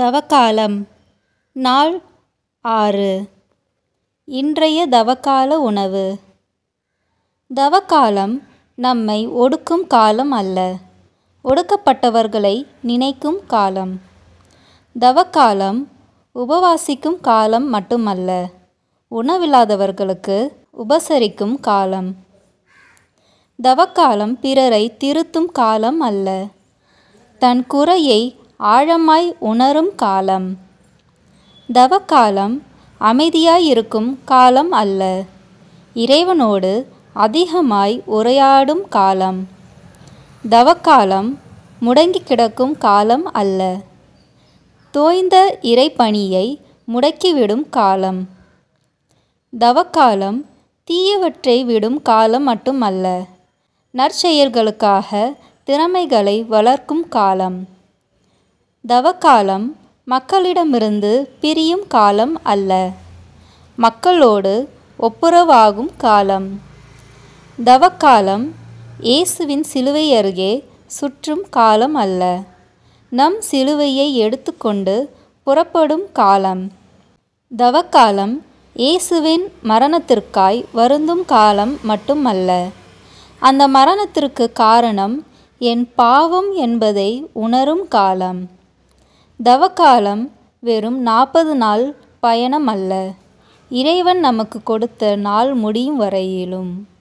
தவக்காலம் நாள் ஆறு இன்றைய தவக்கால உணவு தவக்காலம் நம்மை ஒடுக்கும் காலம் அல்ல ஒடுக்கப்பட்டவர்களை நினைக்கும் காலம் தவக்காலம் உபவாசிக்கும் காலம் மட்டுமல்ல உணவில்லாதவர்களுக்கு உபசரிக்கும் காலம் தவக்காலம் பிறரை திருத்தும் காலம் அல்ல தன் குறையை ஆழமாய் உணரும் காலம் தவக்காலம் அமைதியாயிருக்கும் காலம் அல்ல இறைவனோடு அதிகமாய் உரையாடும் காலம் தவக்காலம் முடங்கி கிடக்கும் காலம் அல்ல தோய்ந்த இறைப்பணியை முடக்கிவிடும் காலம் தவக்காலம் தீயவற்றை விடும் காலம் மட்டுமல்ல நற்செயல்களுக்காக திறமைகளை வளர்க்கும் காலம் தவக்காலம் மக்களிடமிருந்து பிரியும் காலம் அல்ல மக்களோடு ஒப்புரவாகும் காலம் தவக்காலம் இயேசுவின் சிலுவை அருகே சுற்றும் காலம் அல்ல நம் சிலுவையை எடுத்துக்கொண்டு புறப்படும் காலம் தவக்காலம் இயேசுவின் மரணத்திற்காய் வருந்தும் காலம் மட்டுமல்ல அந்த மரணத்திற்கு காரணம் என் பாவம் என்பதை உணரும் காலம் தவக்காலம் வெறும் நாற்பது நாள் பயணம் அல்ல இறைவன் நமக்கு கொடுத்த நாள் முடியும் வரையிலும்